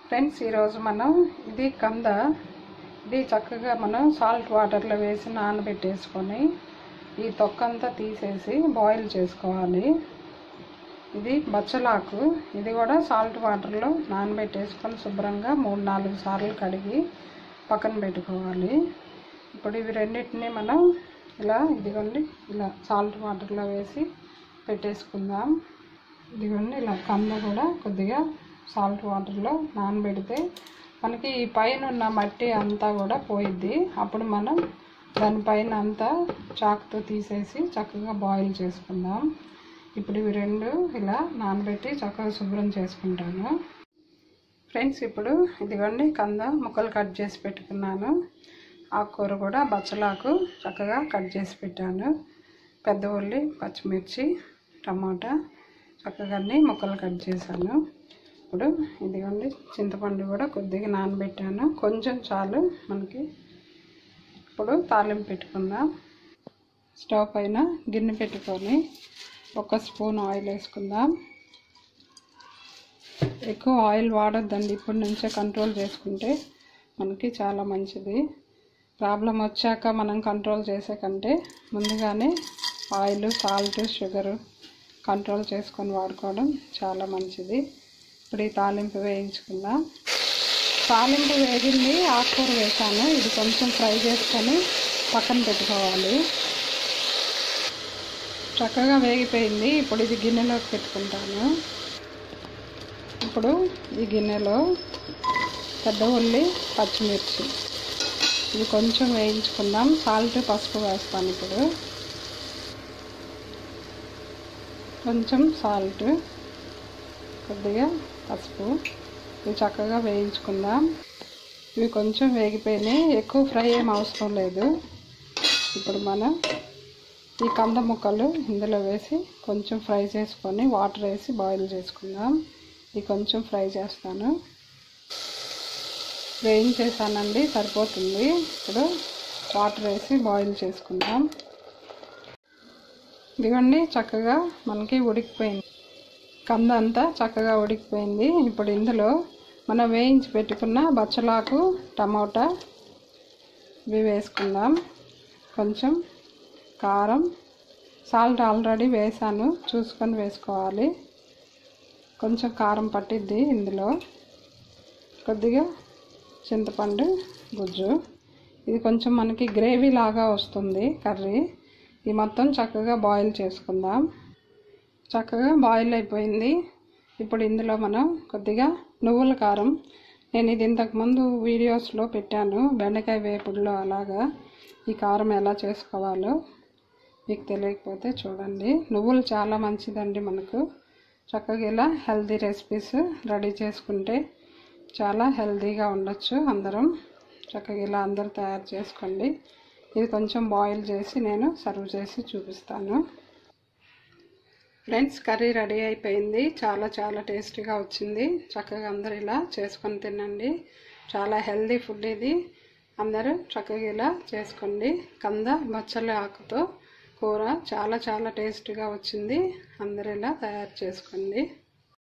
friends ఈరోజు మనం ఇది కంద ఇది చక్కగా మనం సాల్ట్ వాటర్లో వేసి నానబెట్టేసుకొని ఈ తొక్కంతా తీసేసి బాయిల్ చేసుకోవాలి ఇది బచ్చలాకు ఇది కూడా సాల్ట్ వాటర్లో నానబెట్టేసుకొని శుభ్రంగా మూడు నాలుగు సార్లు కడిగి పక్కన పెట్టుకోవాలి ఇప్పుడు ఇవి రెండింటిని మనం ఇలా ఇదిగోండి ఇలా సాల్ట్ వాటర్లో వేసి పెట్టేసుకుందాం ఇదిగోండి ఇలా కంద కూడా కొద్దిగా సాల్ట్ వాటర్లో నానబెడితే మనకి ఈ పైన ఉన్న మట్టి అంతా కూడా పోయిద్ది అప్పుడు మనం దానిపైన అంతా చాకుతో తీసేసి చక్కగా బాయిల్ చేసుకుందాం ఇప్పుడు ఇవి రెండు ఇలా నానబెట్టి చక్కగా శుభ్రం చేసుకుంటాను ఫ్రెండ్స్ ఇప్పుడు ఇదిగోండి కంద ముక్కలు కట్ చేసి పెట్టుకున్నాను ఆకుకూర కూడా బచ్చలాకు చక్కగా కట్ చేసి పెట్టాను పెద్ద ఉల్లి పచ్చిమిర్చి టమాటా చక్కగా అన్ని ముక్కలు కట్ చేశాను ఇప్పుడు ఇదిగోండి చింతపండు కూడా కొద్దిగా నానబెట్టాను కొంచెం చాలు మనకి ఇప్పుడు తాలింపు పెట్టుకుందాం స్టవ్ పైన గిన్నె పెట్టుకొని ఒక స్పూన్ ఆయిల్ వేసుకుందాం ఎక్కువ ఆయిల్ వాడొద్దండి ఇప్పటి నుంచే కంట్రోల్ చేసుకుంటే మనకి చాలా మంచిది ప్రాబ్లం వచ్చాక మనం కంట్రోల్ చేసే కంటే ముందుగానే ఆయిల్ సాల్ట్ షుగరు కంట్రోల్ చేసుకొని వాడుకోవడం చాలా మంచిది ఇప్పుడు ఈ తాలింపు వేయించుకుందాం తాలింపు వేగింది ఆకుకూర వేసాను ఇది కొంచెం ఫ్రై చేసుకొని పక్కన పెట్టుకోవాలి చక్కగా వేగిపోయింది ఇప్పుడు ఇది గిన్నెలోకి పెట్టుకుంటాను ఇప్పుడు ఈ గిన్నెలో పెద్ద ఉల్లి పచ్చిమిర్చి ఇది కొంచెం వేయించుకుందాం సాల్ట్ పసుపు వేస్తాను ఇప్పుడు కొంచెం సాల్ట్ కొద్దిగా పసుపు ఇవి చక్కగా వేయించుకుందాం ఇవి కొంచెం వేగిపోయినాయి ఎక్కువ ఫ్రై ఏం అవసరం లేదు ఇప్పుడు మనం ఈ కంద ముక్కలు ఇందులో వేసి కొంచెం ఫ్రై చేసుకొని వాటర్ వేసి బాయిల్ చేసుకుందాం ఇది కొంచెం ఫ్రై చేస్తాను వేయించేసానండి సరిపోతుంది ఇప్పుడు వాటర్ వేసి బాయిల్ చేసుకుందాం ఇదిగోండి చక్కగా మనకి ఉడికిపోయింది కంద అంతా చక్కగా ఉడికిపోయింది ఇప్పుడు ఇందులో మనం వేయించి పెట్టుకున్న బచ్చలాకు టమోటా ఇవి వేసుకుందాం కొంచెం కారం సాల్ట్ ఆల్రెడీ వేసాను చూసుకొని వేసుకోవాలి కొంచెం కారం పట్టిద్ది ఇందులో కొద్దిగా చింతపండు గుజ్జు ఇది కొంచెం మనకి గ్రేవీ లాగా వస్తుంది కర్రీ ఇది మొత్తం చక్కగా బాయిల్ చేసుకుందాం చక్కగా బాయిల్ అయిపోయింది ఇప్పుడు ఇందులో మనం కొద్దిగా నువ్వుల కారం నేను ఇది ఇంతకుముందు వీడియోస్లో పెట్టాను బెండకాయ వేపుడులో అలాగా ఈ కారం ఎలా చేసుకోవాలో మీకు తెలియకపోతే చూడండి నువ్వులు చాలా మంచిదండి మనకు చక్కగా ఇలా హెల్తీ రెసిపీస్ రెడీ చేసుకుంటే చాలా హెల్తీగా ఉండొచ్చు అందరం చక్కగా ఇలా అందరూ తయారు చేసుకోండి ఇది కొంచెం బాయిల్ చేసి నేను సర్వ్ చేసి చూపిస్తాను ఫ్రెండ్స్ కర్రీ రెడీ అయిపోయింది చాలా చాలా టేస్టీగా వచ్చింది చక్కగా అందరు ఇలా చేసుకొని తినండి చాలా హెల్తీ ఫుడ్ ఇది అందరూ చక్కగా ఇలా చేసుకోండి కంద బచ్చల ఆకుతో కూర చాలా చాలా టేస్టీగా వచ్చింది అందరూ ఇలా తయారు చేసుకోండి